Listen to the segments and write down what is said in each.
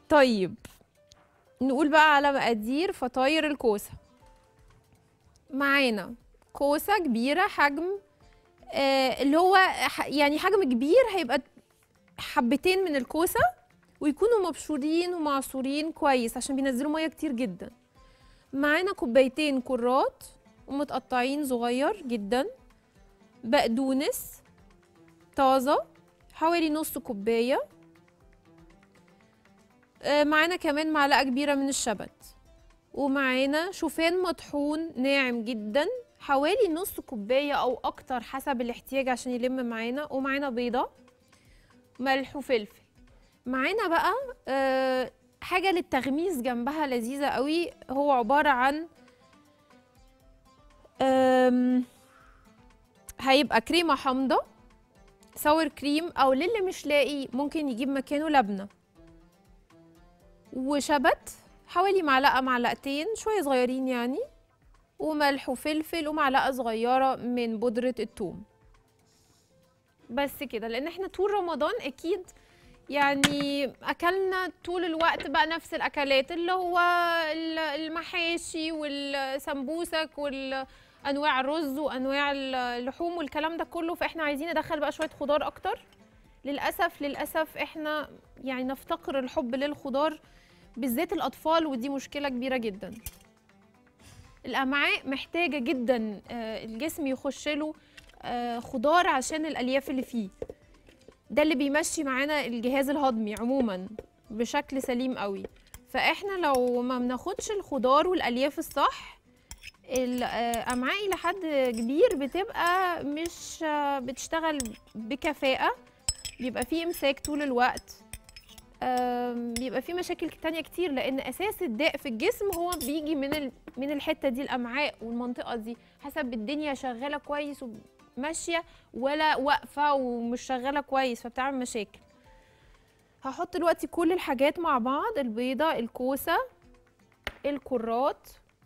طيب نقول بقى على مقادير فطاير الكوسه معانا كوسه كبيره حجم آه اللي هو ح- يعني حجم كبير هيبقى حبتين من الكوسه ويكونوا مبشورين ومعصورين كويس عشان بينزلوا ميه كتير جدا معانا كوبايتين كرات ومتقطعين صغير جدا بقدونس طازه حوالي نص كوبايه آه، معانا كمان معلقه كبيره من الشبت ومعانا شوفان مطحون ناعم جدا حوالي نص كوبايه او اكتر حسب الاحتياج عشان يلم معانا ومعانا بيضه ملح وفلفل معانا بقى آه، حاجه للتغميس جنبها لذيذه قوي هو عباره عن آم، هيبقى كريمه حامضه ساور كريم او للي مش لاقي ممكن يجيب مكانه لبنه وشبت حوالي معلقه معلقتين شويه صغيرين يعني وملح وفلفل ومعلقه صغيره من بودره الثوم بس كده لان احنا طول رمضان اكيد يعني اكلنا طول الوقت بقى نفس الاكلات اللي هو ال- المحاشي والسمبوسك والانواع الرز وانواع اللحوم والكلام ده كله فاحنا عايزين ندخل بقى شويه خضار اكتر للاسف للاسف احنا يعني نفتقر الحب للخضار بالذات الاطفال ودي مشكله كبيره جدا الامعاء محتاجه جدا آه، الجسم يخش له آه، خضار عشان الالياف اللي فيه ده اللي بيمشي معانا الجهاز الهضمي عموما بشكل سليم قوي فاحنا لو ما بناخدش الخضار والالياف الصح الامعاء الى حد كبير بتبقى مش آه، بتشتغل بكفاءه بيبقى فيه امساك طول الوقت آم، بيبقى فيه مشاكل تانية كتير لان اساس الداء في الجسم هو بيجي من ال... من الحته دي الامعاء والمنطقه دي حسب الدنيا شغاله كويس وماشيه ولا واقفه ومش شغاله كويس فبتعمل مشاكل هحط دلوقتي كل الحاجات مع بعض البيضه الكوسه الكرات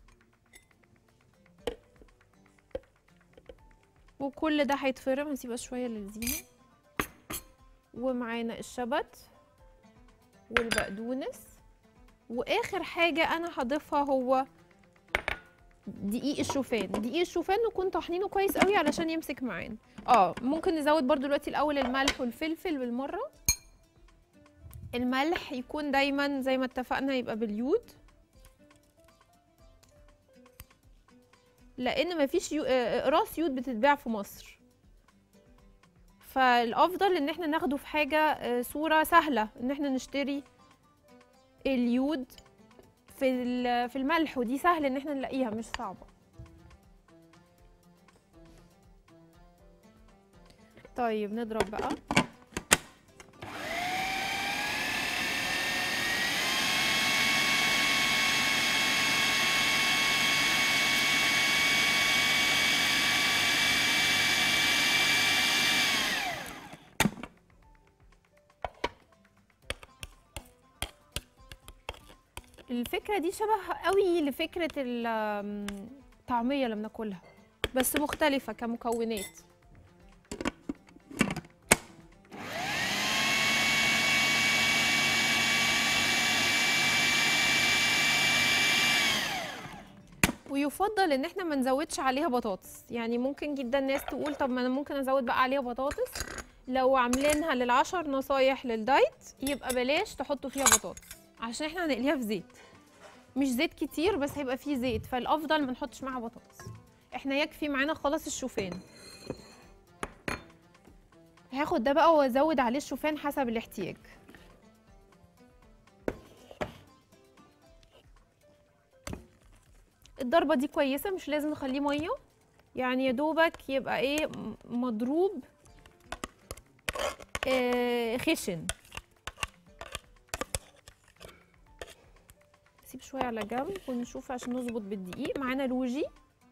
وكل ده هيتفرم هسيبها شويه للزينه ومعانا الشبت والبقدونس واخر حاجه انا هضيفها هو دقيق الشوفان دقيق الشوفان نكون طحنينه كويس قوي علشان يمسك معانا اه ممكن نزود برضو دلوقتي الاول الملح والفلفل بالمره الملح يكون دايما زي ما اتفقنا يبقى باليود لان مفيش يو... آه، اقراص يود بتتباع في مصر فالافضل ان احنا ناخده في حاجه آه، صوره سهله ان احنا نشتري اليود في ال- في الملح ودي سهل ان احنا نلاقيها مش صعبه طيب نضرب بقى الفكره دي شبه قوي لفكره ال- آم، الطعميه اللي بناكلها بس مختلفه كمكونات ويفضل ان احنا ما نزودش عليها بطاطس يعني ممكن جدا ناس تقول طب ما انا ممكن ازود بقى عليها بطاطس لو عاملينها للعشر نصايح للدايت يبقى بلاش تحطوا فيها بطاطس عشان احنا هنقليها في زيت مش زيت كتير بس هيبقى فيه زيت فالافضل ما نحطش معاها بطاطس احنا يكفي معانا خلاص الشوفان هاخد ده بقى وازود عليه الشوفان حسب الاحتياج الضربة دي كويسة مش لازم نخليه مية يعني يا دوبك يبقى ايه م- مضروب آه خشن نسيب شوية على جنب ونشوف عشان نظبط بالدقيق معانا روجي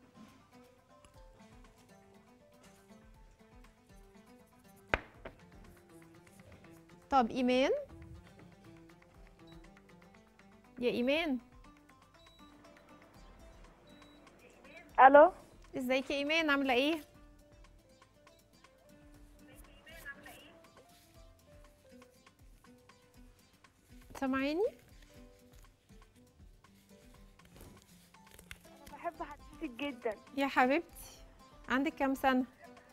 طب ايمان يا ايمان الو ازيك يا ايمان عامله ايه سامعاني انا بحب حضرتك جدا يا حبيبتي عندك كام سنه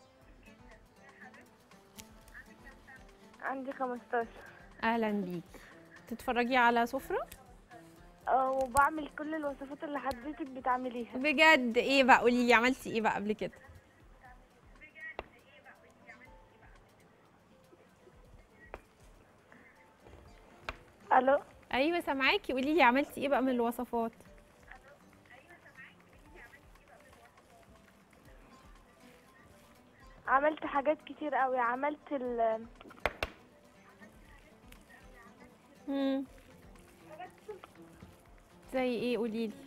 عندي 15 اهلا بيك تتفرجي على سفره اه وبعمل كل الوصفات اللي حضرتك بتعمليها بجد ايه بقى قولي لي عملتي ايه بقى قبل كده الو ايوه سامعاكي قولي لي عملتي ايه بقى من الوصفات عملت حاجات كتير قوي عملت ال امم زي ايه قولي لي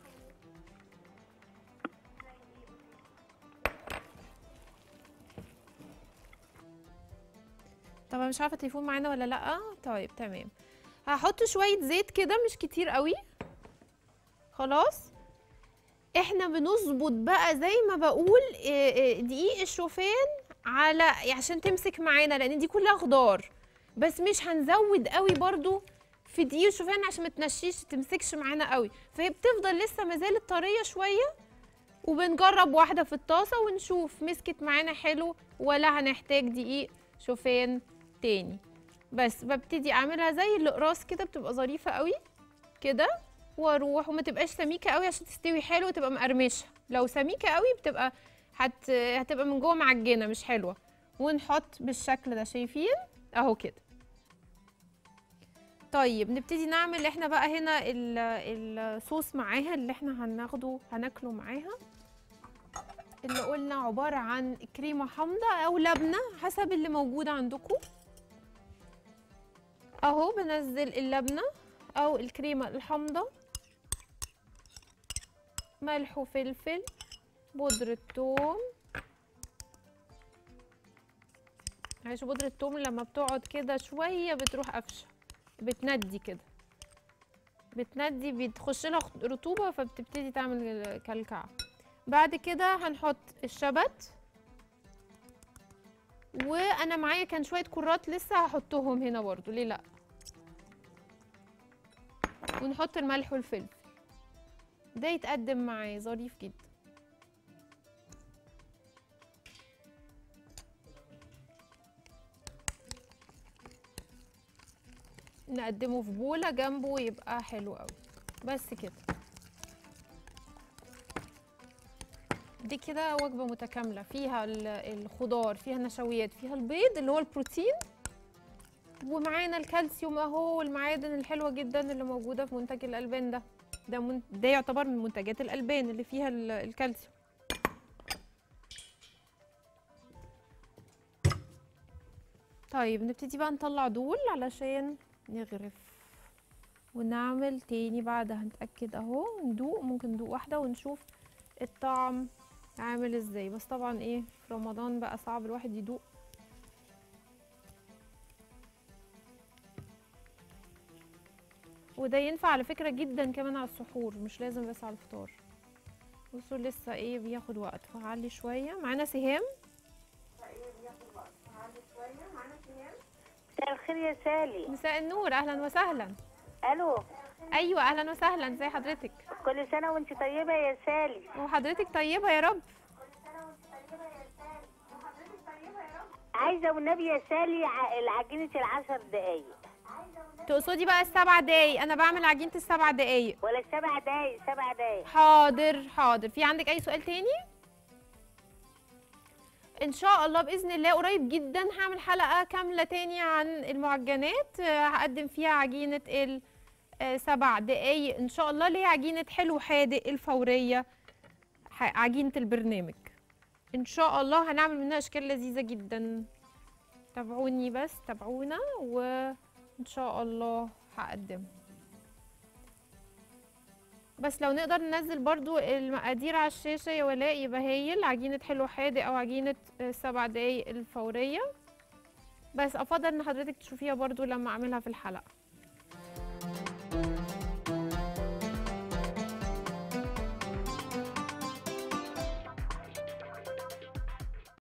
طب أنا مش عارفه التليفون معانا ولا لا طيب تمام هحط شويه زيت كده مش كتير قوي خلاص احنا بنظبط بقى زي ما بقول إيه إيه دقيق الشوفان على عشان تمسك معانا لان دي كلها خضار بس مش هنزود قوي برضو في دقيق الشوفان عشان ما تنشيش تمسكش معانا قوي فهي بتفضل لسه ما زالت طريه شويه وبنجرب واحده في الطاسه ونشوف مسكت معانا حلو ولا هنحتاج دقيق شوفان تاني بس ببتدي اعملها زي الاقراص كده بتبقى ظريفه قوي كده واروح وما تبقاش سميكه قوي عشان تستوي حلو وتبقى مقرمشه لو سميكه قوي بتبقى هت... هتبقى من جوه معجنه مش حلوه ونحط بالشكل ده شايفين اهو كده طيب نبتدي نعمل احنا بقى هنا ال- الصوص معاها اللي احنا هناخده هناكله معاها اللي قلنا عبارة عن كريمة حامضة أو لبنة حسب اللي موجود عندكم أهو بنزل اللبنة أو الكريمة الحامضة ملح وفلفل بودرة ثوم عايش بودرة الثوم لما بتقعد كده شوية بتروح قفشة بتندي كده بتندي بتخش لها رطوبة فبتبتدي تعمل كلكعة بعد كده هنحط الشبت وانا معايا كان شويه كرات لسه هحطهم هنا برضو ليه لا ونحط الملح والفلفل ده يتقدم معاه ظريف جدا نقدمه في بوله جنبه يبقى حلو قوي بس كده دي كده وجبة متكاملة فيها ال- الخضار فيها النشويات فيها البيض اللي هو البروتين ومعانا الكالسيوم اهو والمعادن الحلوة جدا اللي موجودة في منتج الألبان ده ده من ده يعتبر من منتجات الألبان اللي فيها ال- الكالسيوم طيب نبتدي بقى نطلع دول علشان نغرف ونعمل تاني بعدها نتأكد اهو ندوق ممكن ندوق واحدة ونشوف الطعم عامل ازاي بس طبعا ايه في رمضان بقى صعب الواحد يدوق وده ينفع على فكرة جدا كمان على السحور مش لازم بس على الفطار بصوا لسه ايه بياخد وقت فهعلي شوية معانا سهام مساء الخير يا سالي مساء النور اهلا وسهلا الو ايوه اهلا وسهلا ازي حضرتك كل سنه وانت طيبه يا سالي وحضرتك طيبة يا رب عايزه والنبي يا سالي ع- العجينه العشر دقايق تقصدي بقى السبع دقايق انا بعمل عجينة السبع دقايق ولا سبع دقايق سبع دقايق حاضر حاضر في عندك اي سؤال تاني ان شاء الله باذن الله قريب جدا هعمل حلقه كامله تاني عن المعجنات آه، هقدم فيها عجينه السبع دقايق ان شاء الله اللي هي عجينه حلو حادق الفوريه ح- عجينه البرنامج ان شاء الله هنعمل منها اشكال لذيذه جدا تابعوني بس تابعونا وان شاء الله هقدم بس لو نقدر ننزل برضو المقادير على الشاشة يا ولاء يبقى هي عجينة حلو حادق أو عجينة آه، سبع دقايق الفورية بس أفضل إن حضرتك تشوفيها برضو لما أعملها في الحلقة